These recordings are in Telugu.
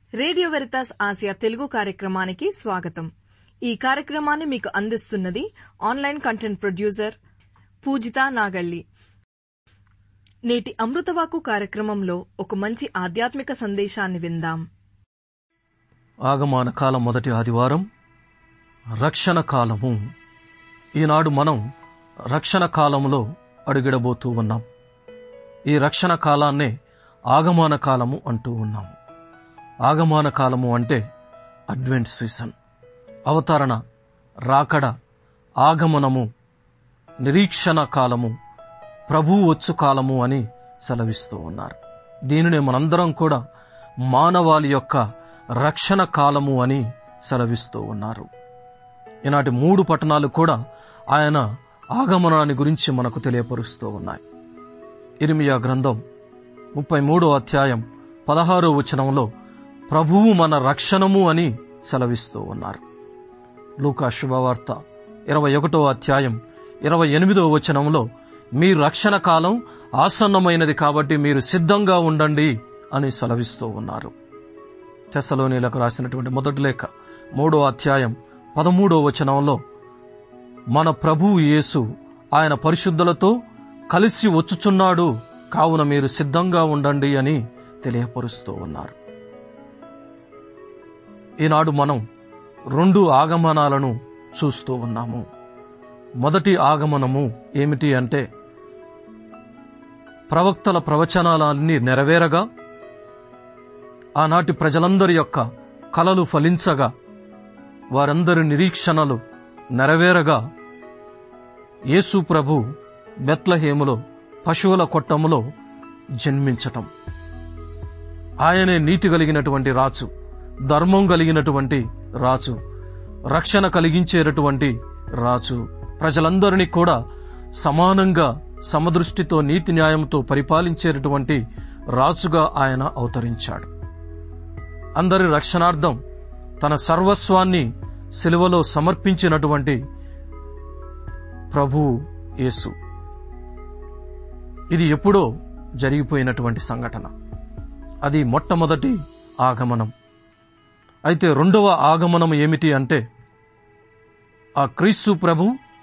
రేడియో వెరితాస్ ఆసియా తెలుగు కార్యక్రమానికి స్వాగతం ఈ కార్యక్రమాన్ని మీకు అందిస్తున్నది online content producer Poojitha Nagalli నేటి అమృతవాకు కార్యక్రమంలో ఒక మంచి ఆధ్యాత్మిక సందేశాన్ని విందాం ఆగమాన కాలం మొదటి ఆదివారం రక్షణ కాలము ఈనాడు మనం రక్షణ కాలంలో అడుగిడబోతూ ఉన్నాం ఈ రక్షణ కాలాన్నే ఆగమాన కాలము అంటూ ఉన్నాము ఆగమాన కాలము అంటే అడ్వెంట్ సీజన్ అవతరణ రాకడ ఆగమనము నిరీక్షణ కాలము ప్రభు వచ్చు కాలము అని సెలవిస్తూ ఉన్నారు దీనిని మనందరం కూడా మానవాళి యొక్క రక్షణ కాలము అని సెలవిస్తూ ఉన్నారు ఈనాటి మూడు పట్టణాలు కూడా ఆయన ఆగమనాన్ని గురించి మనకు తెలియపరుస్తూ ఉన్నాయి ఇరిమియా గ్రంథం ముప్పై మూడో అధ్యాయం పదహారో వచనంలో ప్రభువు మన రక్షణము అని సెలవిస్తూ ఉన్నారు లూకా శుభవార్త ఇరవై ఒకటో అధ్యాయం ఇరవై ఎనిమిదో వచనంలో మీ రక్షణ కాలం ఆసన్నమైనది కాబట్టి మీరు సిద్ధంగా ఉండండి అని సెలవిస్తూ ఉన్నారు తెసలోనిలకు రాసినటువంటి మొదటి లేఖ మూడో అధ్యాయం పదమూడో వచనంలో మన ప్రభువు యేసు ఆయన పరిశుద్ధులతో కలిసి వచ్చుచున్నాడు కావున మీరు సిద్ధంగా ఉండండి అని తెలియపరుస్తూ ఉన్నారు ఈనాడు మనం రెండు ఆగమనాలను చూస్తూ ఉన్నాము మొదటి ఆగమనము ఏమిటి అంటే ప్రవక్తల ప్రవచనాలన్నీ నెరవేరగా ఆనాటి ప్రజలందరి యొక్క కలలు ఫలించగా వారందరి నిరీక్షణలు నెరవేరగా యేసు ప్రభు బెత్లహేములో పశువుల కొట్టములో జన్మించటం ఆయనే నీతి కలిగినటువంటి రాజు ధర్మం కలిగినటువంటి రాజు రక్షణ కలిగించేటటువంటి రాజు ప్రజలందరినీ కూడా సమానంగా సమదృష్టితో నీతి న్యాయంతో పరిపాలించేటటువంటి రాజుగా ఆయన అవతరించాడు అందరి రక్షణార్థం తన సర్వస్వాన్ని సిలువలో సమర్పించినటువంటి ప్రభు యేసు ఇది ఎప్పుడో జరిగిపోయినటువంటి సంఘటన అది మొట్టమొదటి ఆగమనం అయితే రెండవ ఆగమనం ఏమిటి అంటే ఆ క్రీస్తు ప్రభు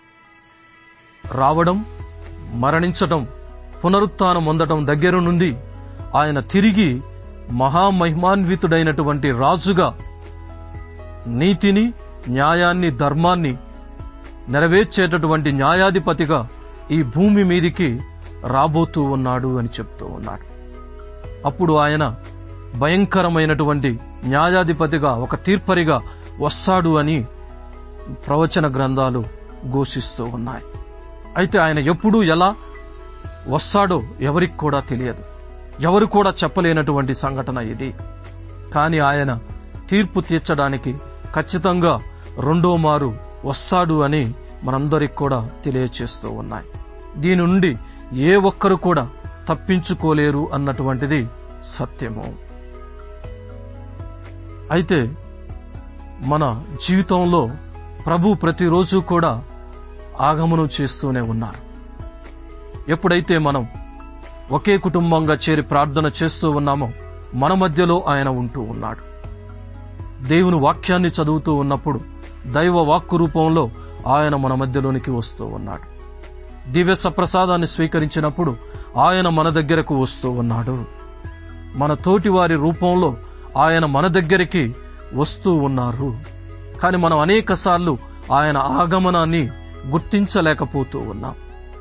రావడం మరణించటం పునరుత్నం పొందటం దగ్గర నుండి ఆయన తిరిగి మహామహిమాన్వితుడైనటువంటి రాజుగా నీతిని న్యాయాన్ని ధర్మాన్ని నెరవేర్చేటటువంటి న్యాయాధిపతిగా ఈ భూమి మీదికి రాబోతూ ఉన్నాడు అని చెప్తూ ఉన్నాడు అప్పుడు ఆయన భయంకరమైనటువంటి న్యాయాధిపతిగా ఒక తీర్పరిగా వస్తాడు అని ప్రవచన గ్రంథాలు ఘోషిస్తూ ఉన్నాయి అయితే ఆయన ఎప్పుడు ఎలా వస్తాడో ఎవరికి కూడా తెలియదు ఎవరు కూడా చెప్పలేనటువంటి సంఘటన ఇది కాని ఆయన తీర్పు తీర్చడానికి ఖచ్చితంగా రెండో మారు వస్తాడు అని మనందరికి కూడా తెలియచేస్తూ ఉన్నాయి దీని నుండి ఏ ఒక్కరు కూడా తప్పించుకోలేరు అన్నటువంటిది సత్యము అయితే మన జీవితంలో ప్రభు ప్రతిరోజు కూడా ఆగమనం చేస్తూనే ఉన్నారు ఎప్పుడైతే మనం ఒకే కుటుంబంగా చేరి ప్రార్థన చేస్తూ ఉన్నామో మన మధ్యలో ఆయన ఉంటూ ఉన్నాడు దేవుని వాక్యాన్ని చదువుతూ ఉన్నప్పుడు దైవ వాక్కు రూపంలో ఆయన మన మధ్యలోనికి వస్తూ ఉన్నాడు దివ్య సప్రసాదాన్ని స్వీకరించినప్పుడు ఆయన మన దగ్గరకు వస్తూ ఉన్నాడు మన తోటి వారి రూపంలో ఆయన మన దగ్గరికి వస్తూ ఉన్నారు కాని మనం అనేక సార్లు ఆయన ఆగమనాన్ని గుర్తించలేకపోతూ ఉన్నాం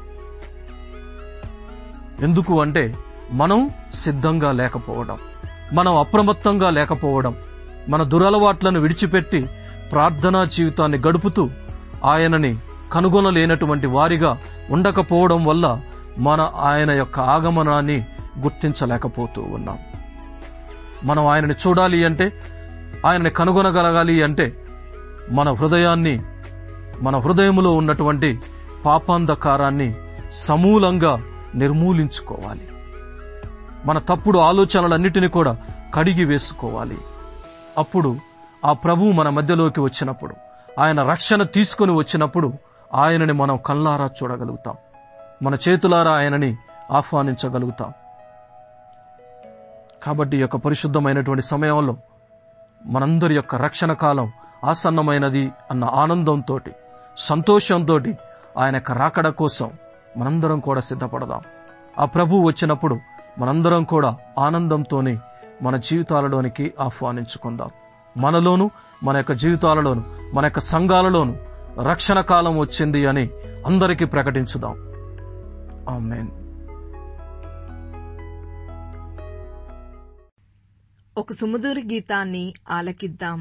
ఎందుకు అంటే మనం సిద్ధంగా లేకపోవడం మనం అప్రమత్తంగా లేకపోవడం మన దురలవాట్లను విడిచిపెట్టి ప్రార్థనా జీవితాన్ని గడుపుతూ ఆయనని కనుగొనలేనటువంటి వారిగా ఉండకపోవడం వల్ల మన ఆయన యొక్క ఆగమనాన్ని గుర్తించలేకపోతూ ఉన్నాం మనం ఆయనని చూడాలి అంటే ఆయనని కనుగొనగలగాలి అంటే మన హృదయాన్ని మన హృదయములో ఉన్నటువంటి పాపాంధకారాన్ని సమూలంగా నిర్మూలించుకోవాలి మన తప్పుడు ఆలోచనలన్నిటిని కూడా కడిగి వేసుకోవాలి అప్పుడు ఆ ప్రభువు మన మధ్యలోకి వచ్చినప్పుడు ఆయన రక్షణ తీసుకుని వచ్చినప్పుడు ఆయనని మనం కల్లారా చూడగలుగుతాం మన చేతులారా ఆయనని ఆహ్వానించగలుగుతాం కాబట్టి ఈ యొక్క పరిశుద్ధమైనటువంటి సమయంలో మనందరి యొక్క రక్షణ కాలం ఆసన్నమైనది అన్న ఆనందంతో సంతోషంతో ఆయన యొక్క రాకడ కోసం మనందరం కూడా సిద్ధపడదాం ఆ ప్రభు వచ్చినప్పుడు మనందరం కూడా ఆనందంతోనే మన జీవితాలలోనికి ఆహ్వానించుకుందాం మనలోను మన యొక్క జీవితాలలోను మన యొక్క సంఘాలలోను రక్షణ కాలం వచ్చింది అని అందరికీ ప్రకటించుదాం ఆమెన్ ఒక సుమధుర గీతాన్ని ఆలకిద్దాం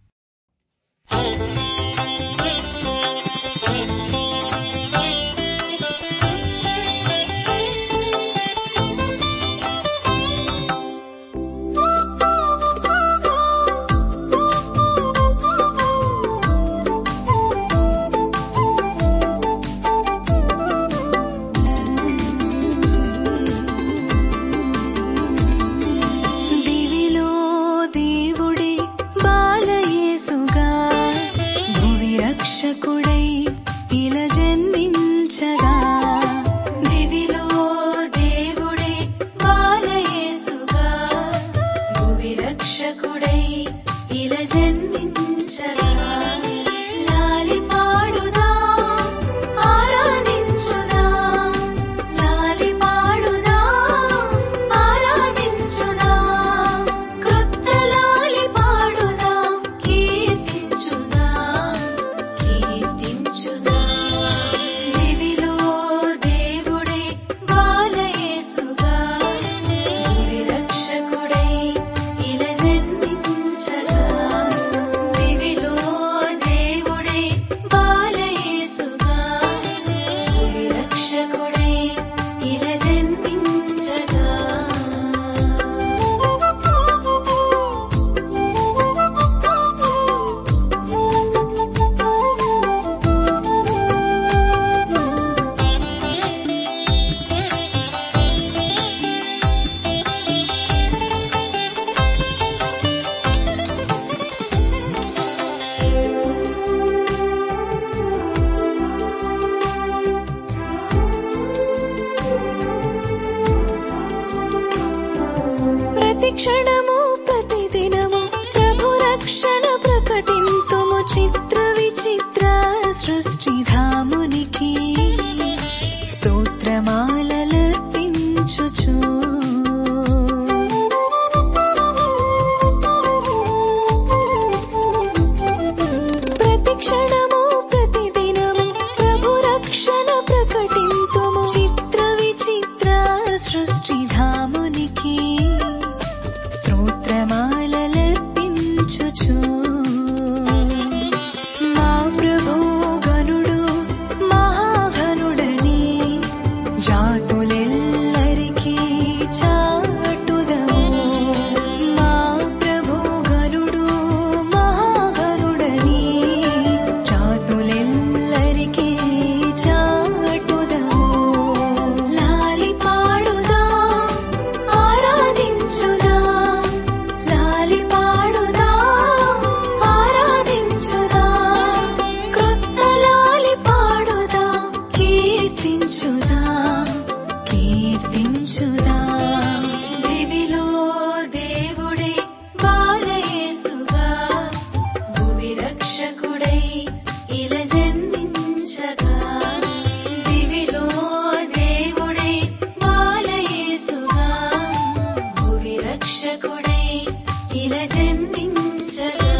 దివిలో దేవుడే బాలయేసుగా భువి రక్షకుడై ఇలా జన్మించగా దివిలో దేవుడే బాలయేసుగా భువి రక్షకుడై ఇలా జన్మించగా లాలి పాడుదా ఆరాధించుదా లాలి పాడుదా ఆరాధించుదా క్రొత్త లాలి పాడుదా కీర్తించుదా కీర్తించుదా దివిలో దేవుడే బాలయేసుగా భూమి రక్షకుడై ఇలా జన్మించగా దివిలో దేవుడే బాలయేసుగా భూమి రక్షకుడై ఇలా జన్మించగా ప్రతి క్షణము ప్రతి దినము ప్రభు రక్షణ ప్రకటింతుము చిత్ర విచిత్ర సృష్టి ధామునికి స్తోత్రమాలర్పించుచు ప్రతి క్షణము ప్రతి దినము ప్రభు రక్షణ ప్రకటింతుము చిత్ర విచిత్ర సృష్టి ధామునికి స్తోత్రమాలర్పించుచు మా ప్రభు గనుడు మహాఘనుడని జాతులెల్లరికీ చాటుదము మా ప్రభు గనుడు మహాఘనుడని జాతులెల్లరికీ చాటుదము లాలి పాడుదా ఆరాధించుదా లాలి పాడుదా ఆరాధించుదా క్రొత్త లాలి పాడుదా కీర్తించుదా కీర్తించుదా దివిలో దేవుడే బాలయేసుగా భూమి రక్షకుడై ఇలా జన్మించగా దివిలో దేవుడే బాలయేసుగా భూమి రక్షకుడై ఇలా జన్మించగా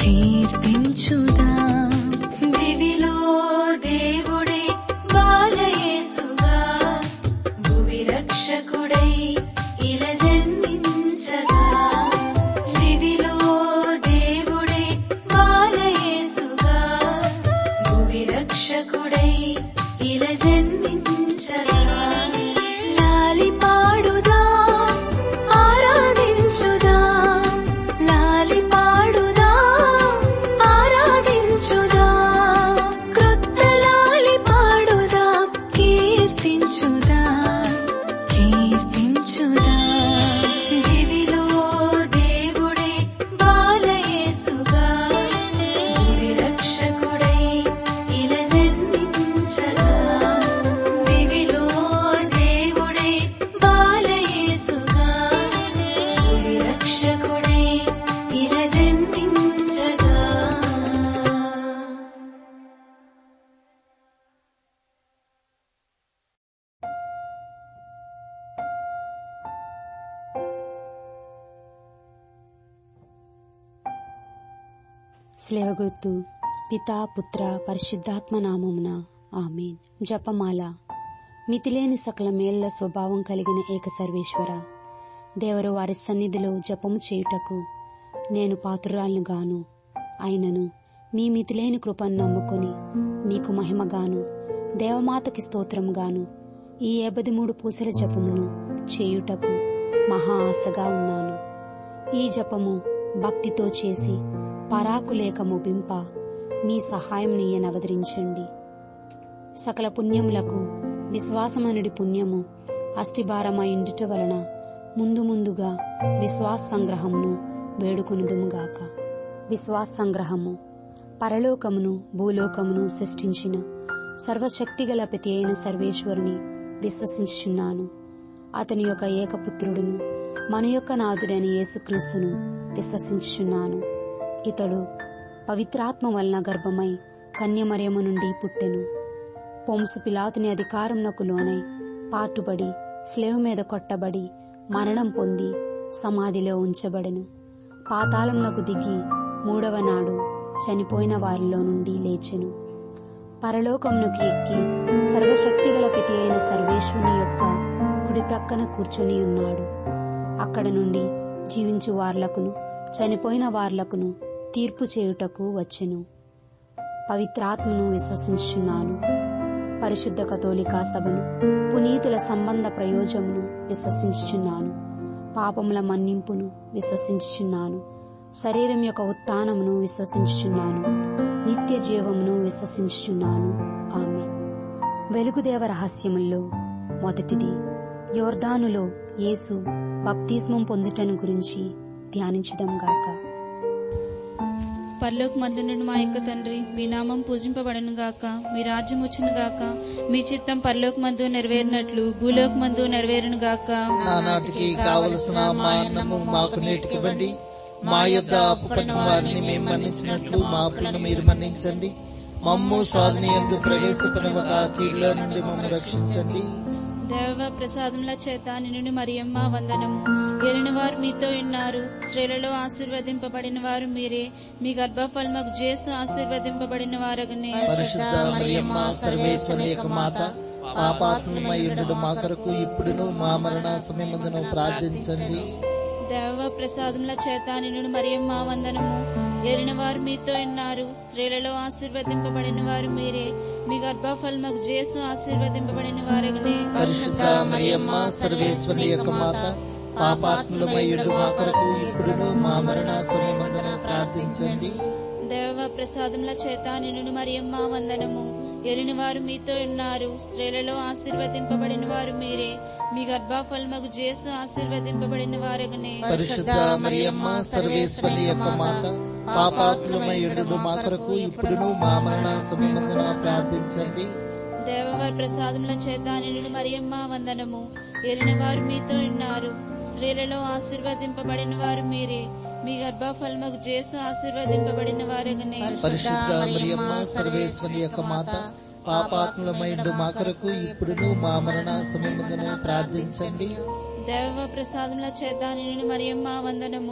కీర్తించుదా దివిలో దేవుడే బాలయేసుగా భువి రక్షకుడై ఇలా జన్మించగా దివిలో దేవుడే బాలయేసుగా భువి రక్షకుడై ఇలా జన్మించగా లాలి పాడుదా ఆరాధించుదా లాలి పాడుదా ఆరాధించుదా క్రొత్త లాలి పాడుదా కీర్తించుదా కీర్తించుదా దివిలో దేవుడే బాలయేసుగా భూమి రక్షకుడై ఇలా జన్మించగా దివిలో దేవుడే బాలయేసుగా భూమి రక్షకుడై ఇలా జన్మించగా స్లేవగుర్తు పితా పుత్ర పరిశుద్ధాత్మ నామమున ఆమెన్ జపమాల మితిలేని సకల మేళ్ల స్వభావం కలిగిన ఏక సర్వేశ్వర దేవరు వారి సన్నిధిలో జపము చేయుటకు నేను పాత్రురాలను గాను అయినను మీ మితిలేని కృపను నమ్ముకొని మీకు మహిమగాను దేవమాతకి స్తోత్రముగాను ఈ ఏబది మూడు పూసల జపమును చేయుటకు మహా ఆశగా ఉన్నాను ఈ జపము భక్తితో చేసి పరాకులేక ముగింప మీ సహాయం నీయనవదరించండి సకల పుణ్యములకు విశ్వాసమనుడి పుణ్యము అస్థిభారమైండుట వలన ముందు ముందుగా విశ్వాస సంగ్రహమును వేడుకొనుదుముగాక విశ్వాస సంగ్రహము పరలోకమును భూలోకమును సృష్టించిన సర్వశక్తిగల ప్రతి అయిన సర్వేశ్వరుని విశ్వసించుచున్నాను అతని యొక్క ఏకపుత్రుడును మన యొక్క నాథుడైన యేసుక్రీస్తును విశ్వసించుచున్నాను ఇతడు పవిత్రాత్మ వలన గర్భమై కన్యమరియము నుండి పుట్టెను పొంసు పిలాతుని అధికారంనకు లోనై పాటుబడి స్లేవ్ మీద కొట్టబడి మరణం పొంది సమాధిలో ఉంచబడెను పాతాళంనకు దిగి మూడవ నాడు చనిపోయిన వారిలో నుండి లేచెను పరలోకమునకు ఎక్కి సర్వశక్తిగల పితి అయిన సర్వేశ్వరుని యొక్క కుడి ప్రక్కన కూర్చొని ఉన్నాడు అక్కడ నుండి జీవించు వార్లకును చనిపోయిన వార్లకును తీర్పు చేయుటకు వచ్చెను పవిత్రాత్మను విశ్వసించుచున్నాను పరిశుద్ధ కథోలికా సభను పునీతుల సంబంధ ప్రయోజమును విశ్వసించుచున్నాను పాపముల మన్నింపును విశ్వసించుచున్నాను శరీరం యొక్క ఉత్థానమును విశ్వసించుచున్నాను నిత్య జీవమును విశ్వసించుచున్నాను ఆమె వెలుగుదేవ రహస్యముల్లో మొదటిది యోర్దానులో యేసు బప్తిస్మం పొందుటను గురించి ధ్యానించుదాం గాక పరలోక మందునుడు మా యొక్క తండ్రి మీ నామం పూజింపబడను గాక మీ రాజ్యం వచ్చును గాక మీ చిత్తం పరలోక మందు నెరవేరినట్లు భూలోక మందు నెరవేరును గాక నానాటికి కావలసిన మా అన్నము మాకు నేటికివ్వండి మా యొద్ద అప్పుపడిన వారిని మేము మన్నించినట్లు మా అప్పులను మీరు మన్నించండి మమ్ము సాధన ఎందు ప్రవేశపడవక కీడులో నుండి మమ్మల్ని రక్షించండి దేవ ప్రసాదముల చేత నిన్ను మరియమ్మ వందనము ఎరిన వారు మీతో ఉన్నారు స్త్రీలలో ఆశీర్వదింపబడిన వారు మీరే మీ గర్భఫలముకు జేసు ఆశీర్వదింపబడిన వారగనే పరిశుద్ధ మరియమ్మ సర్వేశ్వరి యొక్క మాత పాపాత్మయుడు మా కొరకు ఇప్పుడును మా మరణ సమయమందును ప్రార్థించండి దేవ ప్రసాదముల చేత నిన్ను మరియమ్మ వందనము ఎరిన వారు మీతో ఉన్నారు స్త్రీలలో ఆశీర్వదింపబడిన వారు మీరే మీ గర్భఫలముకు జేసు ఆశీర్వదింపబడిన వారగనే పరిశుద్ధ మరియమ్మ సర్వేశ్వరి యొక్క మాత పాపాత్ములమయ్యుడు మా కొరకు ఇప్పుడును మా మరణ సమయమందున ప్రార్థించండి దేవ ప్రసాదముల చేత నిన్ను మరియమ్మ వందనము ఎరిని వారు మీతో ఉన్నారు స్త్రీలలో ఆశీర్వదింపబడిన వారు మీరే మీ గర్భఫలముకు జేసు ఆశీర్వదింపబడిన వారగనే పరిశుద్ధ మరియమ్మ సర్వేశ్వరి యొక్క మాత పాపాత్ములమయ్యుడు మా కొరకు ఇప్పుడును మా మరణ సమయమందున ప్రార్థించండి దేవవారి ప్రసాదముల చేత నిన్ను మరియమ్మ వందనము ఎరిని వారు మీతో ఉన్నారు స్త్రీలలో ఆశీర్వదింపబడిన వారు మీరే మీ గర్భఫలముకు జేసు ఆశీర్వదింపబడిన వారగనే పరిశుద్ధ మరియమ్మ సర్వేశ్వరి యొక్క మాత పాపాత్ములమైండు మా కొరకు ఇప్పుడును మా మరణ సమయమున ప్రార్థించండి దేవ ప్రసాదముల చేత నిన్ను మరియమ్మ వందనము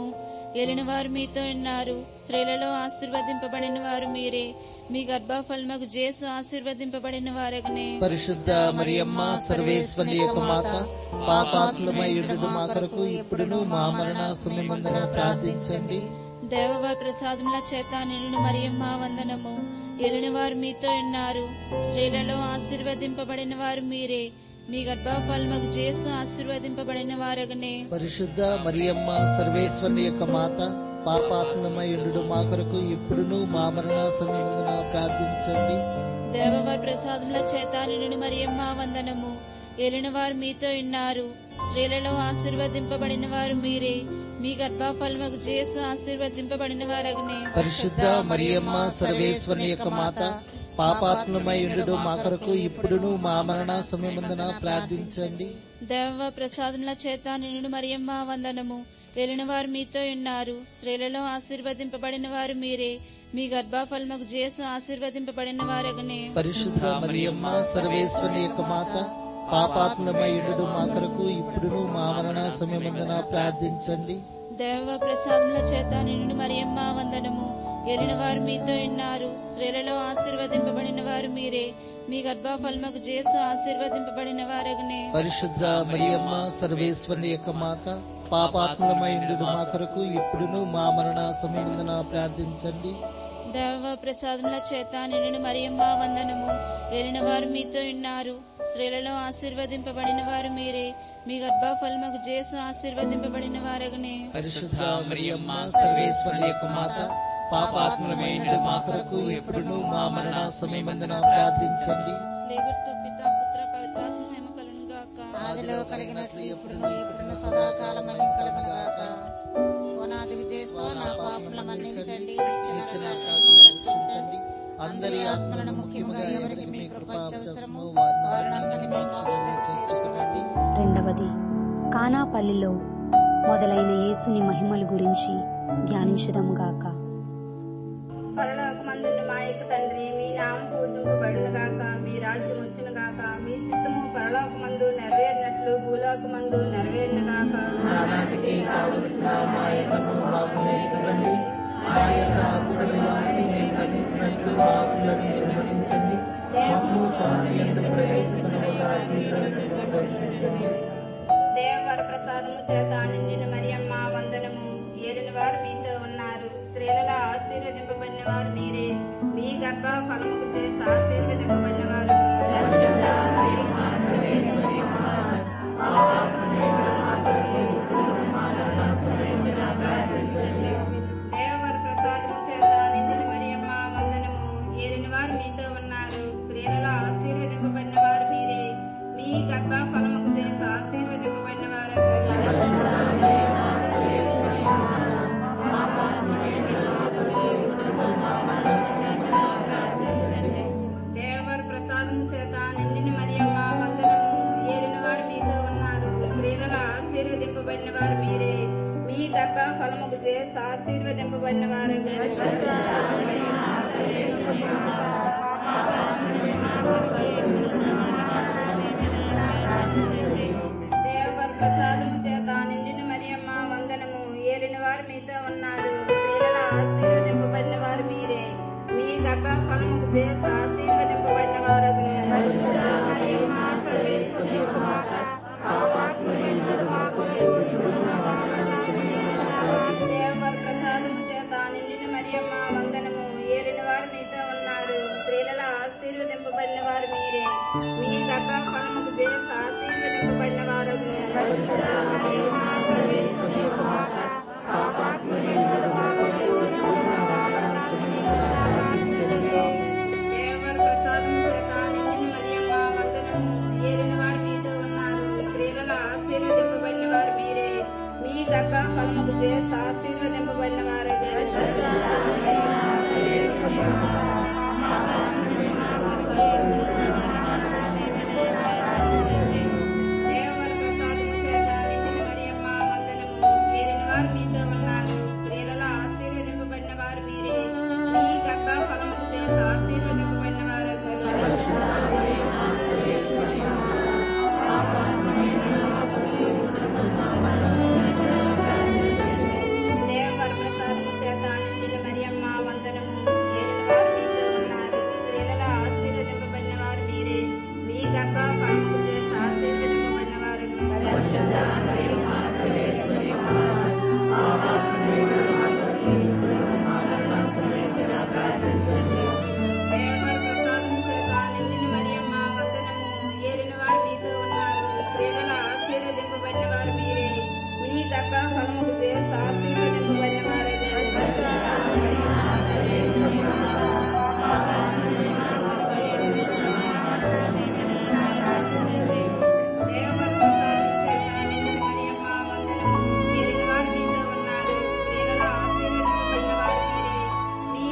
ఏలిన వారు మీతో ఉన్నారు స్త్రీలలో ఆశీర్వదింపబడిన వారు మీరే మీ గర్భఫలముకు జేసు ఆశీర్వదింపబడిన వారగనే పరిశుద్ధ మరియమ్మ సర్వేశ్వరి యొక్క మాత పాపాత్మయుడు మా కొరకు ఇప్పుడును మా మరణ సమయమందున ప్రార్థించండి దేవవారి ప్రసాదముల చేత నిన్ను మరియమ్మ వందనము ఏలిన వారు మీతో ఉన్నారు స్త్రీలలో ఆశీర్వదింపబడిన వారు మీరే మీ గర్భఫలముకు జేసు ఆశీర్వదింపబడిన వారగనే పరిశుద్ధ మరియమ్మ సర్వేశ్వరి యొక్క మాత పాపాత్మయుడు మా కొరకు ఇప్పుడును మా మరణ సమయమందున ప్రార్థించండి దేవవారి ప్రసాదముల చేత నిన్ను మరియమ్మ వందనము ఏలిన వారు మీతో ఉన్నారు స్త్రీలలో ఆశీర్వదింపబడిన వారు మీరే మీ గర్భఫలముకు జేసు ఆశీర్వదింపబడిన వారగనే పరిశుద్ధ మరియమ్మ సర్వేశ్వరి యొక్క మాత పాపాత్మయుడు మా కొరకు ఇప్పుడును మా మరణ సమయమందున ప్రార్థించండి దేవ ప్రసాదముల చేత నిన్ను మరియమ్మ వందనము ఏలిన వారు మీతో ఉన్నారు స్త్రీలలో ఆశీర్వదింపబడిన వారు మీరే మీ గర్భఫలముకు జేసు ఆశీర్వదింపబడిన వారగనే పరిశుద్ధ మరియమ్మ సర్వేశ్వరి యొక్క మాత పాపాత్మయుడు మా కొరకు ఇప్పుడును మా మరణ సమయమందున ప్రార్థించండి దేవ ప్రసాదముల చేత నిన్ను మరియమ్మ వందనము ఏలిన వారు మీతో ఉన్నారు స్త్రీలలో ఆశీర్వదింపబడిన వారు మీరే మీ గర్భఫలముకు జేసు ఆశీర్వదింపబడిన వారగనే పరిశుద్ధ మరియమ్మ సర్వేశ్వరి యొక్క మాత పాపాత్మయుడు మా కొరకు ఇప్పుడును మా మరణ సమయమందున ప్రార్థించండి దేవ ప్రసాదముల చేత నిన్ను మరియమ్మ వందనము ఏలిన వారు మీతో ఉన్నారు స్త్రీలలో ఆశీర్వదింపబడిన వారు మీరే మీ గర్భఫలముకు జేసు ఆశీర్వదింపబడిన వారగనే పరిశుద్ధ మరియమ్మ సర్వేశ్వరి యొక్క మాత పాపాత్మయుడు మా కొరకు ఇప్పుడును మా మరణ సమయమందున ప్రార్థించండి స్లేవర్తో పిత పుత్ర పవిత్రాత్మ మహిమ కలుగును గాక ఆదిలో కలిగినట్లు ఎప్పుడును ఎప్పుడును సదాకాలం మహిమ కలుగును గాక ఓనాది విజయస్వ నా పాపముల మన్నించండి నిత్య నరకాగ్ని రక్షించండి అందరి ఆత్మలను ముఖ్యముగా ఎవరికి మీ కృప అవసరమో వారిని మీ మోక్షంలో చేర్చుకోనండి రెండవది కానాపల్లిలో మొదలైన యేసుని మహిమల గురించి ధ్యానించుదాముగాక పరలోకమందున్న మా యొక్క తండ్రి మీ నామం పూజింపబడును గాక మీ రాజ్యం వచ్చును గాక మీ చిత్తము పరలోకమందు నెరవేరినట్లు భూలోకమందు నెరవేరును గాక నానాటికి కావలసిన మా ఎన్నము మాకు నేర్చుకోండి మా యొక్క అప్పుడుని వారిని మేము మన్నించినట్లు మా అప్పులను మీరు మన్నించండి మమ్ము స్వామి ఎందుకు ప్రవేశపడగా దర్శించండి దేవవర ప్రసాదము చేత నిండిన మరియమ్మ వందనము ఏలిన వారు మీతో ఉన్నారు స్త్రీలలో ఆశీర్వదింపబడిన వారు మీరే మీ గర్భ ఫలముకు చేసి ఆశీర్వదింపబడిన వారు దేవవర ప్రసాదము చేత నిండిన మరియమ్మ వందనము ఏలిన వారు మీతో ఉన్నారు స్త్రీలలో ఆశీర్వదింపబడిన వారు మీరే మీ గర్భ ఫలముకు చేసి ఆశీర్వదింపబడిన వారు దేవవర ప్రసాదము చేత నిండిన మరియమ్మ వందనము ఏలిన వారు మీతో ఉన్నారు స్త్రీలలో ఆశీర్వదింపబడిన వారు మీరే మీ గర్భ ఫలముకు చేసి ఆశీర్వదింపబడిన వారు దేవవర ప్రసాదము చేత నిండిన మరియమ్మ వందనము ఏలిన వారు మీతో ఉన్నారు స్త్రీలలో ఆశీర్వదింపబడిన వారు మీరే మీ గర్భ ఫలముకు చేసి ఆశీర్వదింపబడిన వారు దేవవర ప్రసాదము చేత నిండిన మరియమ్మ వందనము ఏలిన వారు మీతో ఉన్నారు స్త్రీలలో ఆశీర్వదింపబడిన వారు మీరే మీ గర్భ ఫలముకు చేసి ఆశీర్వదింపబడిన వారు దేవవర ప్రసాదము చేత నిండిన మరియమ్మ వందనము ఏలిన వారు మీతో ఉన్నారు స్త్రీలలో ఆశీర్వదింపబడిన వారు మీరే మీ గర్భ ఫలముకు చేసి ఆశీర్వదింపబడిన వారు దేవవర ప్రసాదము చేత నిండిన మరియమ్మ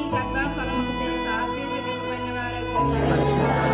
గర్భఫలముకు చేసి ఆశీర్వదింపబడిన వారు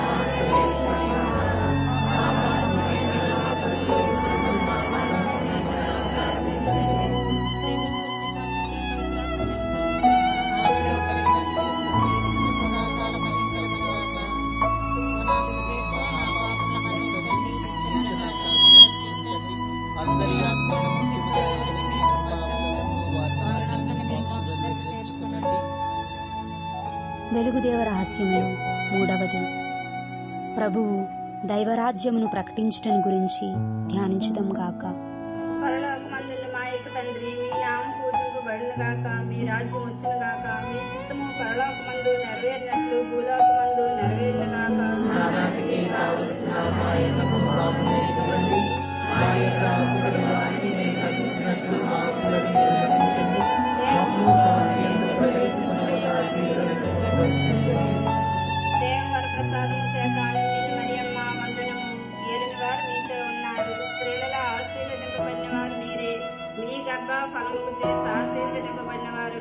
ఆదిలో కలిగినట్లు ఇప్పుడు సదాకాలం కలుగుగాక పునాది విజయస్వ నా పాపముల మన్నించండి నిత్యమైన నా కర్మములను రక్షించండి అందరి ఆత్మను ముఖ్యముగా ఎవరిని మీ కృపావచనము వారిని మీ మోక్షంలోకి చేర్చుకునండి వెలుగుదేవ రహస్యములు మూడవది ప్రభువు దైవరాజ్యమును ప్రకటించటం గురించి ధ్యానించుదాం గాక పరలోకమందున్న మా యొక్క తండ్రి మీ నామం పూజింపబడిన గాక మీ రాజ్యం వచ్చును గాక మీ చిత్తము పరలోకమందు నెరవేరినట్లు భూలోకమందు నెరవేరిన గాక దేవర ప్రసాదం చేత నిన్ను మరియమ్మ వందనము ఏలిన వారు మీతో ఉన్నారు స్త్రీలలో ఆశీర్వదింపబడిన వారు మీరే మీ గర్భ ఫలముకు చేసి ఆశీర్వదింపబడిన వారు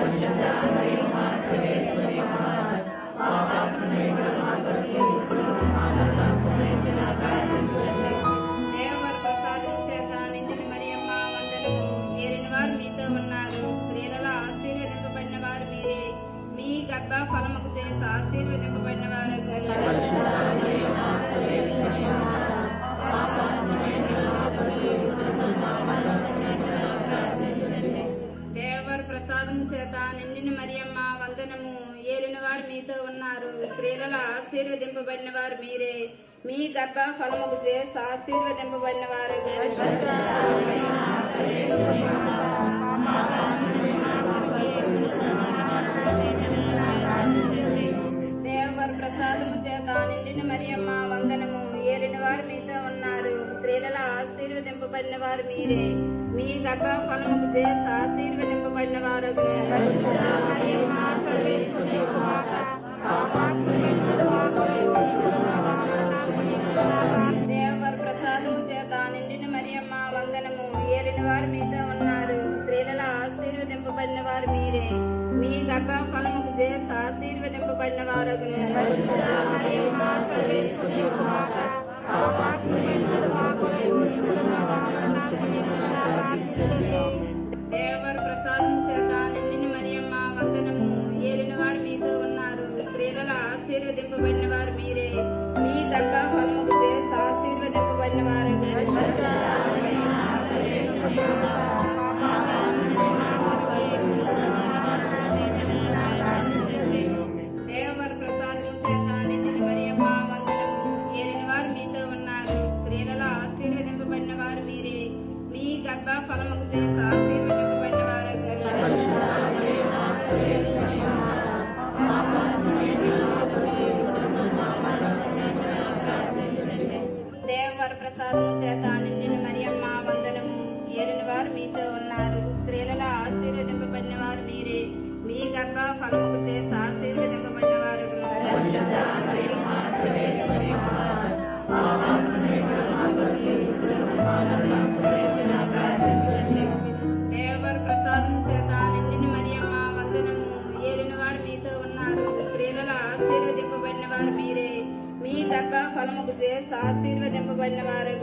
దేవర ప్రసాదం చేత నిన్ను మరియమ్మ వందనము ఏలిన వారు మీతో ఉన్నారు స్త్రీలలో ఆశీర్వదింపబడిన వారు మీరే మీ గర్భ ఫలముకు చేసి ఆశీర్వదింపబడిన వారు దేవర ప్రసాదం చేత నిండిన మరియమ్మ వందనము ఏలిన వారు మీతో ఉన్నారు స్త్రీలలో ఆశీర్వదింపబడిన వారు మీరే మీ గర్భ ఫలముకు చేసి ఆశీర్వదింపబడిన వారు దేవర ప్రసాదము చేత నిండిన మరియమ్మ వందనము ఏలిన వారు మీతో ఉన్నారు స్త్రీలలో ఆశీర్వదింపబడిన వారు మీరే మీ గర్భ ఫలముకు చేసి ఆశీర్వదింపబడిన వారు దేవర ప్రసాదము చేత నిండిన మరియమ్మ వందనము ఏలిన వారు మీతో ఉన్నారు స్త్రీలలో ఆశీర్వదింపబడిన వారు మీరే మీ గర్భ ఫలముకు చేసి ఆశీర్వదింపబడిన వారు దేవర ప్రసాదం చేత నిండిన మరియమ్మ వందనము ఏలిన వారు మీతో ఉన్నారు స్త్రీలలో ఆశీర్వదింపబడిన వారు మీరే మీ గర్భ ఫలముకు చేసి ఆశీర్వదింపబడిన వారు దేవర ప్రసాదం చేత నిండిన మరియమ్మ వందనము ఏలిన వారు మీతో ఉన్నారు స్త్రీలలో ఆశీర్వదింపబడిన వారు మీరే మీ గర్భ ఫలముకు చేసి ఆశీర్వదింపబడిన వారు దేవర ప్రసాదం చేత నిండిన మరియమ్మ వందనము ఏలిన వారు మీతో ఉన్నారు స్త్రీలలో ఆశీర్వదింపబడిన వారు మీరే మీ గర్భ ఫలముకు చేసి ఆశీర్వదింపబడిన వారు దేవర ప్రసాదం చేత నిండిన మరియమ్మ వందనము ఏలిన వారు మీతో ఉన్నారు స్త్రీలలో ఆశీర్వదింపబడిన వారు మీరే మీ గర్భ ఫలముకు చేసి ఆశీర్వదింపబడిన వారు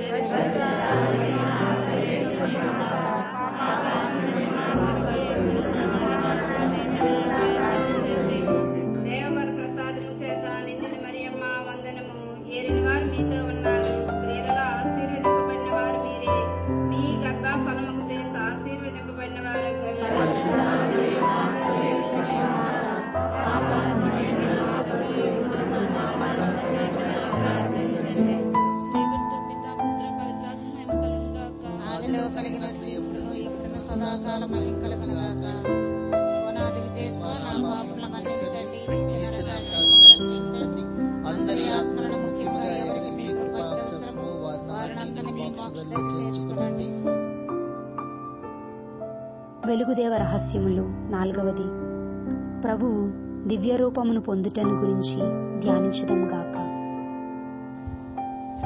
దేవర ప్రసాదము చేత నిండిన మరియమ్మ వందనము ఏలిన వారు మీతో ఉన్నారు స్త్రీలలో ఆశీర్వదింపబడిన వారు మీరే మీ గర్భ ఫలముకు చేసి ఆశీర్వదింపబడిన వారు ఆదిలో కలిగినట్లు ఎప్పుడును ఎప్పుడును సదాకాలం కలుగుగాక పునాది విజయస్వ నా పాపముల మన్నించండి నిత్యమైన నా కర్మములను రక్షించండి అందరి ఆత్మలను ముఖ్యముగా ఎవరికి మీ కృపావచనము వారిని మీ మోక్షంలోకి చేర్చుకునండి వెలుగుదేవ రహస్యములు నాలుగవది ప్రభువు దివ్య రూపమును పొందుటను గురించి ధ్యానించుదాం గాక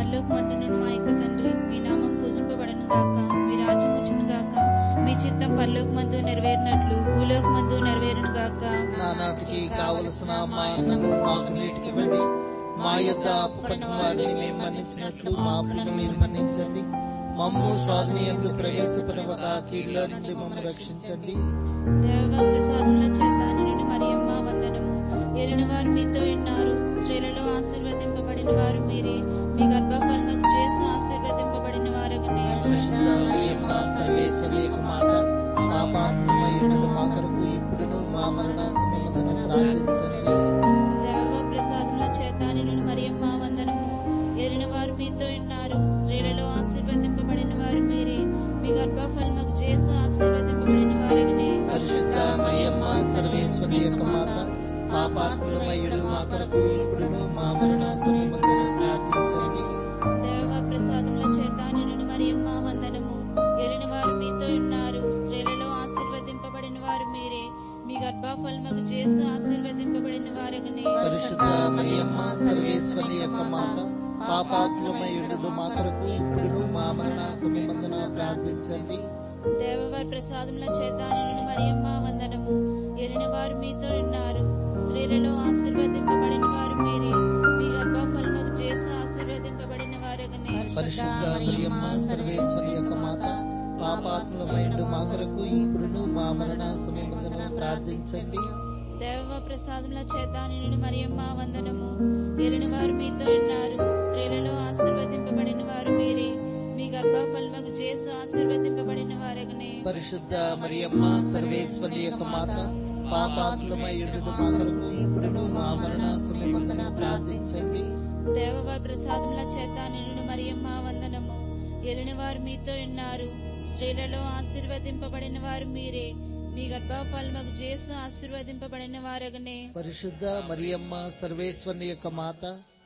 పరలోక మందునుడు మా యొక్క తండ్రి మీ నామం పూజింపబడను గాక మీ రాజ్యం వచ్చును గాక మీ చిత్తం పరలోక మందు నెరవేరినట్లు భూలోక మందు నెరవేరును గాక నానాటికి కావలసిన మా అన్నము మాకు నీటికి ఇవ్వండి మా యొద్ద అప్పుపడిన వారిని మేము మన్నించినట్లు మా అప్పులను మీరు మన్నించండి మమ్ము సాధనీయంలో ప్రవేశపడవక కీళ్ళ నుంచి మమ్మల్ని రక్షించండి దేవ ప్రసాదముల చేత నిన్ను మరియమ్మ వందనము ఎరిన వారు మీతో ఉన్నారు స్త్రీలలో ఆశీర్వదింపబడిన వారు మీరే మీ గర్భఫలముకు చేసి ఆశీర్వదింపబడిన వారగునే పరిశుద్ధ మరియమ్మ సర్వేశ్వరి యొక్క మాత మా పాత్రమయుడు మా కొరకు ఇప్పుడును మా మరణ సమయమున ప్రార్థించండి దేవ ప్రసాదముల చేత నిన్ను మరియమ్మ వందనము ఎరిన వారు మీతో ఉన్నారు స్త్రీలలో ఆశీర్వదింపబడిన వారు మీరే మీ గర్భఫలముకు చేసి ఆశీర్వదింపబడిన వారగునే పరిశుద్ధ మరియమ్మ సర్వేశ్వరి యొక్క మాత మా పాత్రమయుడు మా కొరకు ఇప్పుడును మా మరణ సమయమున ప్రార్థించండి దేవ ప్రసాదముల చేత నిన్ను మరియమ్మ వందనము ఎరిన వారు మీతో ఉన్నారు స్త్రీలలో ఆశీర్వదింపబడిన వారు మీరే మీ గర్భఫలముకు చేసి ఆశీర్వదింపబడిన వారగునే పరిశుద్ధ మరియమ్మ సర్వేశ్వరి యొక్క మాత పాపాత్మయుడు మా కొరకు ఇప్పుడు మా మరణ సమయమందున ప్రార్థించండి దేవవారి ప్రసాదముల చేత నిన్ను మరియమ్మ వందనము ఎరిన వారు మీతో ఉన్నారు స్త్రీలలో ఆశీర్వదింపబడిన వారు మీరే మీ గర్భఫలముకు చేసి ఆశీర్వదింపబడిన వారగునే పరిశుద్ధ మరియమ్మ సర్వేశ్వరి యొక్క మాత పాపాత్మయుడు మా కొరకు ఇప్పుడును మా మరణ సమయమందున ప్రార్థించండి దేవ ప్రసాదముల చేత నిన్ను మరియమ్మ వందనము ఎరిన వారు మీతో ఉన్నారు స్త్రీలలో ఆశీర్వదింపబడిన వారు మీరే మీ గర్భఫలముకు చేసి ఆశీర్వదింపబడిన వారగునే పరిశుద్ధ మరియమ్మ సర్వేశ్వరి యొక్క మాత పాపాత్మయుడు మా కొరకు ఇప్పుడును మా మరణ సమయమందున ప్రార్థించండి దేవవారి ప్రసాదముల చేత నిన్ను మరియమ్మ వందనము ఎరిన వారు మీతో ఉన్నారు స్త్రీలలో ఆశీర్వదింపబడిన వారు మీరే మీ గర్భఫలముకు చేసి ఆశీర్వదింపబడిన వారగునే పరిశుద్ధ మరియమ్మ సర్వేశ్వరుని యొక్క మాత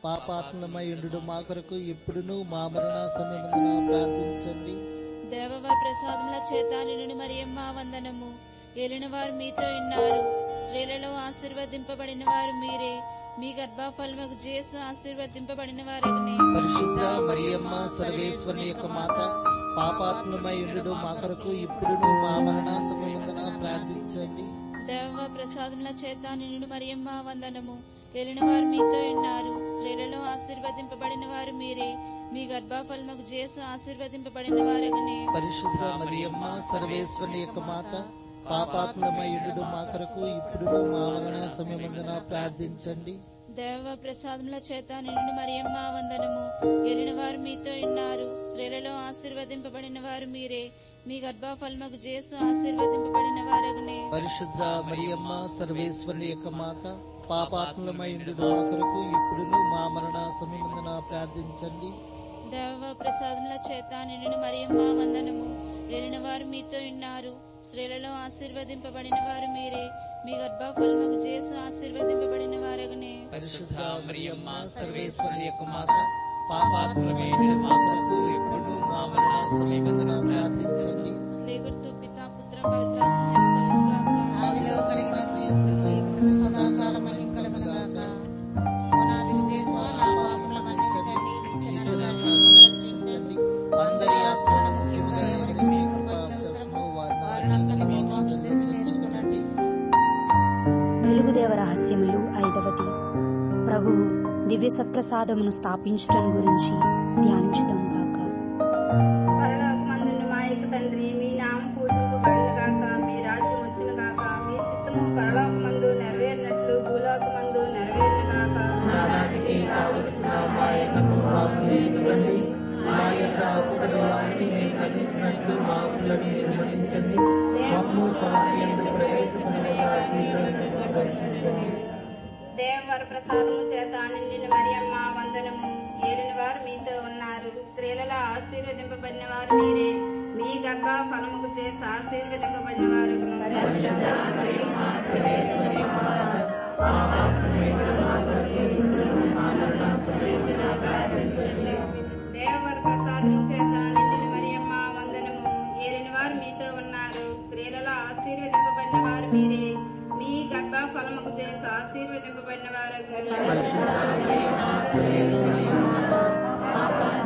పాపాత్మయుడు మా కొరకు ఇప్పుడును మా మరణ సమయమందున ప్రార్థించండి దేవవారి ప్రసాదముల చేత నిన్ను మరియమ్మ వందనము ఏలిన వారు మీతో ఉన్నారు స్త్రీలలో ఆశీర్వదింపబడిన వారు మీరే మీ గర్భఫలముకు చేసి ఆశీర్వదింపబడిన వారగునే పరిశుద్ధ మరియమ్మ సర్వేశ్వరుని యొక్క మాత పాపాత్మయుడు మా కొరకు ఇప్పుడును మా మరణ సమయమందున ప్రార్థించండి దేవ ప్రసాదముల చేత నిన్ను మరియమ్మ వందనము ఏలిన వారు మీతో ఉన్నారు స్త్రీలలో ఆశీర్వదింపబడిన వారు మీరే మీ గర్భఫలముకు చేసి ఆశీర్వదింపబడిన వారగునే పరిశుద్ధ మరియమ్మ సర్వేశ్వరుని యొక్క మాత పాపాత్మయుడు మా కొరకు ఇప్పుడును మా మరణ సమయమందున ప్రార్థించండి దేవ ప్రసాదముల చేత నిన్ను మరియమ్మ వందనము ఎరిన వారు మీతో ఉన్నారు స్త్రీలలో ఆశీర్వదింపబడిన వారు మీరే మీ గర్భఫలముకు చేసు ఆశీర్వదింపబడిన వారగునే పరిశుద్ధ మరియమ్మ సర్వేశ్వరుని యొక్క మాత పాపాత్మయుడు మా కొరకు ఇప్పుడును మా మరణ సమయమందున ప్రార్థించండి దేవ ప్రసాదముల చేత నిన్ను మరియమ్మ వందనము ఎరిన వారు మీతో ఉన్నారు స్త్రీలలో ఆశీర్వదింపబడిన వారు మీరే మీ గర్భఫలముకు చేసు ఆశీర్వదింపబడిన వారగునే పరిశుద్ధ మరియమ్మ సర్వేశ్వరుని యొక్క మాత పాపాత్మయుడు మా కొరకు ఇప్పుడు మా మరణ సమయమందున ప్రార్థించండి స్లేగుర్తు పితా పుత్ర పవిత్రాత్మ కలుగుగాక ఆదిలో కలిగినట్లు ఎప్పుడు ఇప్పుడు సదాకాలం మహిం కలుగుగాక పునాదిని చేసిన నా పాపముల మన్నించండి నిత్య నరకాగ్ని రక్షించండి అందరి ఆత్మలను ముఖ్యంగా ఎవరికి మీ కృప అవసరమో వారిని మీ మోక్షం తెచ్చుకునండి వెలుగుదేవ రహస్యములు ఐదవది ప్రభువు దివ్య సత్ప్రసాదమును స్థాపించటం గురించి ధ్యానించుదాం గాక పరలోకమందున్న మా యొక్క తండ్రి మీ నామం పూజింపబడును గాక మీ రాజ్యం వచ్చును గాక మీ చిత్తము పరలోకమందు నెరవేరినట్లు భూలోకమందు నెరవేరును గాక నానాటికి కావలసిన మా ఎన్నము మాకు నేర్చుకోండి మా యొక్క అప్పుడి వారిని మేము ఖండించినట్లు మా అప్పులను మీరు మన్నించండి మమ్ము స్వాతంత్ర ప్రవేశపడిన రక్షించండి దేవవర ప్రసాదము చేత నిండిన మరియమ్మ వందనము ఏలిన వారు మీతో ఉన్నారు స్త్రీలలో ఆశీర్వదింపబడిన వారు మీరే మీ గర్భ ఫలముకు చేసి ఆశీర్వదింపబడిన వారు దేవవర ప్రసాదము చేత నిండిన మరియమ్మ వందనము ఏలిన వారు మీతో ఉన్నారు స్త్రీలలో ఆశీర్వదింపబడిన వారు మీరే మీ గర్భ ఫలముకు చేసి ఆశీర్వదింపబడిన వారు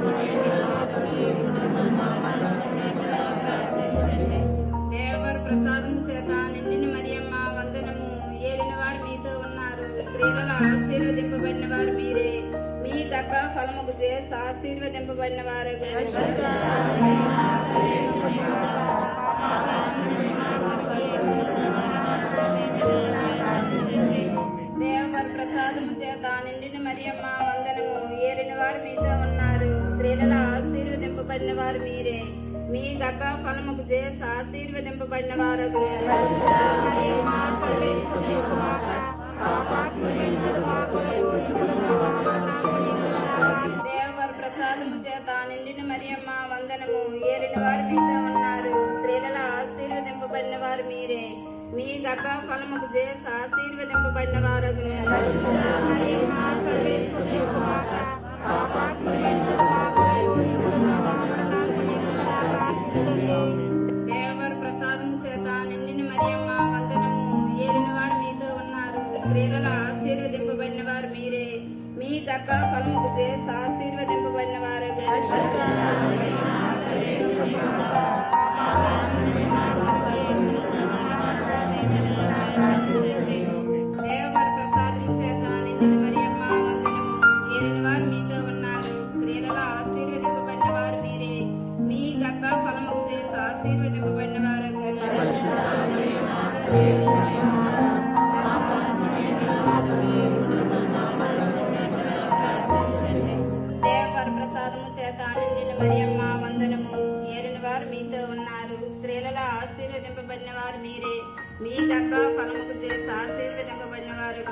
చేత నిండిన మరియమ్మ వందనము ఏలిన వారు మీతో ఉన్నారు స్త్రీలలో ఆశీర్వదింపబడిన వారు మీరే మీ గర్భ ఫలముకు చేసి ఆశీర్వదింపబడిన వారు దేవవారి ప్రసాదము చేత నిండిన మరియమ్మ వందనము ఏలిన వారు మీతో ఉన్నారు స్త్రీలలో ఆశీర్వదింపబడిన వారు మీరే మీ గర్భ ఫలముకు చేసి ఆశీర్వదింపబడిన వారు దేవవారి ప్రసాదము చేత నిండిన మరియమ్మ వందనము ఏలిన వారు మీతో ఉన్నారు స్త్రీలలో ఆశీర్వదింపబడిన వారు మీరే మీ గర్భ ఫలముకు చేసి ఆశీర్వదింపబడిన వారు దేవవారి ప్రసాదము చేత నిండిన మరియమ్మ వందనము ఏలిన వారు మీతో ఉన్నారు స్త్రీలలో ఆశీర్వదింపబడిన వారు మీరే మీ గర్భ ఫలముకు చేసి ఆశీర్వదింపబడిన వారు దేవవారి ప్రసాదము చేత నిండిన మరియమ్మ వందనము ఏలిన వారు మీతో ఉన్నారు స్త్రీలలో ఆశీర్వదింపబడిన వారు మీరే మీ గర్భ ఫలముకు చేసి ఆశీర్వదింపబడిన వారు దేవవారి ప్రసాదము చేత నిండిన మరియమ్మ వందనము ఏలిన వారు మీతో ఉన్నారు స్త్రీలలో ఆశీర్వదింపబడిన వారు మీరే మీ గర్భ ఫలముకు చేసి ఆశీర్వదింపబడిన వారు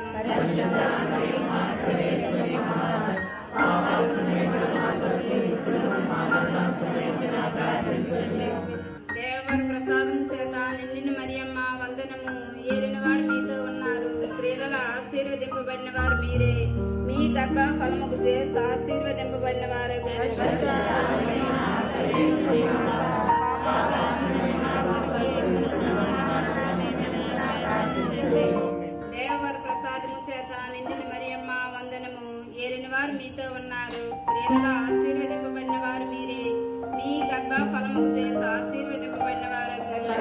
దేవవారి ప్రసాదం చేత నిండిన మరియమ్మ వందనము ఏలిన వారు మీతో ఉన్నారు స్త్రీలలో ఆశీర్వదింపబడిన వారు మీరే మీ గర్భ ఫలముకు చేసి ఆశీర్వదింపబడిన వారు దేవవారి ప్రసాదము చేత నిండిన మరియమ్మ వందనము ఏలిన వారు మీతో ఉన్నారు స్త్రీలలో ఆశీర్వదింపబడిన వారు మీరే మీ గర్భ ఫలముకు చేసి ఆశీర్వదింపబడిన వారు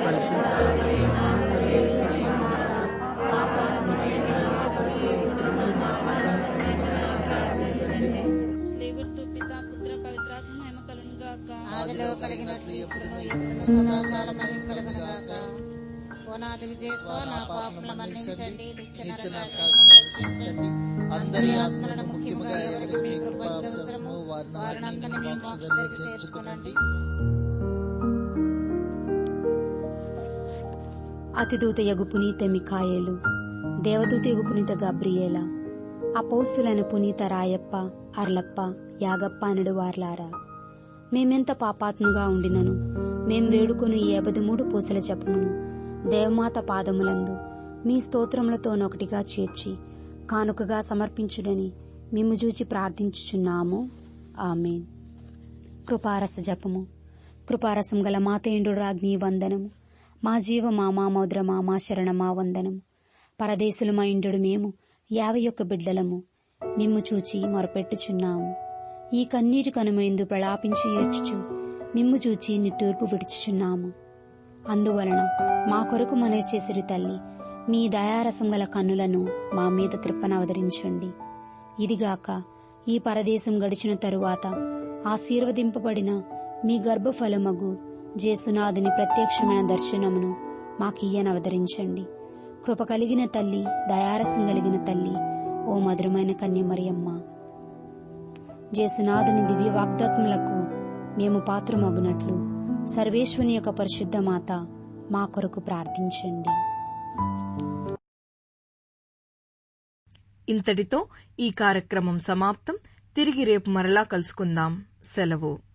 స్లేవుడితో పిత పుత్ర పవిత్రాత్మ మహిమ కలును గాక ఆదిలో కలిగినట్లు ఎప్పుడును ఎప్పుడును సదాకాలం మహిమ కలుగును గాక ఓనాది విజయస్వ నా పాపముల మన్నించండి నిత్య నరకాగ్ని రక్షించండి అందరి ఆత్మలను ముఖ్యముగా ఎవరికి మీ కృప అవసరమో వారినందరినీ మీ మోక్ష దగ్గర చేర్చుకునండి అతిదూతయగు పునీత మిఖాయేలు దేవదూతయగు పునీత గబ్రియేల అపౌస్తులైన పునీత రాయప్ప అర్లప్ప యాగప్ప అనడు వార్లారా మేమెంత పాపాత్ముగా ఉండినను మేం వేడుకొని ఈ మూడు పూసల జపమును దేవమాత పాదములందు మీ స్తోత్రములతోనొకటిగా చేర్చి కానుకగా సమర్పించుడని మిమ్ము చూచి ప్రార్థించుచున్నాము ఆమెన్ కృపారస జపము కృపారసం గల మాతేండు రాజ్ఞి వందనము మా జీవ మా మామోద్ర మా మా శరణ మా వందనము పరదేశులు మా ఇండు మేము యాభై ఒక్క బిడ్డలము మిమ్ము చూచి మొరపెట్టుచున్నాము ఈ కన్నీటి కనుమైందు ప్రలాపించి ఏడ్చుచు మిమ్ము చూచి నిట్టూర్పు విడుచుచున్నాము అందువలన మా కొరకు మనే చేసిరి తల్లి మీ దయారసం గల కన్నులను మా మీద కృపనవదరించండి ఇదిగాక ఈ పరదేశం గడిచిన తరువాత ఆశీర్వదింపబడిన మీ గర్భఫలమగు జేసునాథుని ప్రత్యక్షమైన దర్శనమును మాకియ్యనవదరించండి కృప కలిగిన తల్లి దయారసం కలిగిన తల్లి ఓ మధురమైన కన్యమరియమ్మ జేసునాథుని దివ్య వాగ్దాత్ములకు మేము పాత్రమగునట్లు సర్వేశ్వని యొక్క పరిశుద్ధ మాత మా కొరకు ప్రార్థించండి ఇంతటితో ఈ కార్యక్రమం సమాప్తం తిరిగి రేపు మరలా కలుసుకుందాం సెలవు